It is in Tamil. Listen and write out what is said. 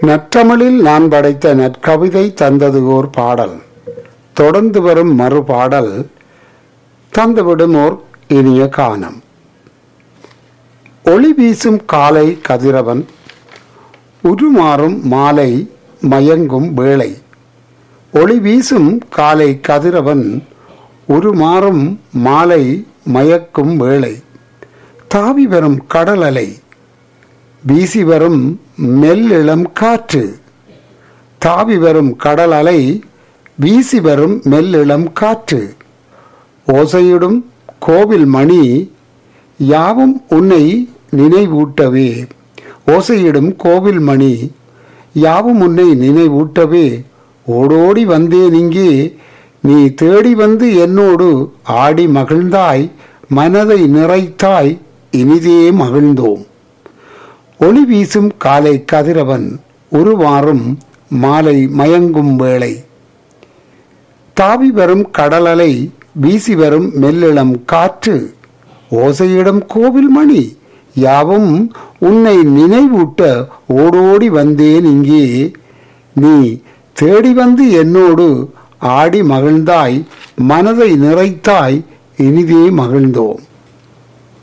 நற்றமிழில் நான் படைத்த நற்கவிதை தந்தது ஓர் பாடல் தொடர்ந்து வரும் மறுபாடல் தந்துவிடும் ஓர் இனிய கானம் ஒளி வீசும் காலை கதிரவன் உருமாறும் மாலை மயங்கும் வேளை ஒளி வீசும் காலை கதிரவன் உருமாறும் மாலை மயக்கும் வேளை தாவி வரும் கடல் அலை வீசி வரும் மெல்லிளம் காற்று தாவி வரும் கடல் அலை வீசி வரும் மெல்லிளம் காற்று ஓசையிடும் கோவில் மணி யாவும் உன்னை நினைவூட்டவே ஓசையிடும் கோவில் மணி யாவும் உன்னை நினைவூட்டவே ஓடோடி வந்தேன் இங்கே நீ தேடி வந்து என்னோடு ஆடி மகிழ்ந்தாய் மனதை நிறைத்தாய் இனிதே மகிழ்ந்தோம் ஒளி வீசும் காலை கதிரவன் உருவாறும் மாலை மயங்கும் வேளை தாவி வரும் கடலலை வீசி வரும் மெல்லிளம் காற்று ஓசையிடம் கோவில் மணி யாவும் உன்னை நினைவூட்ட ஓடோடி வந்தேன் இங்கே நீ தேடி வந்து என்னோடு ஆடி மகிழ்ந்தாய் மனதை நிறைத்தாய் இனிதே மகிழ்ந்தோம்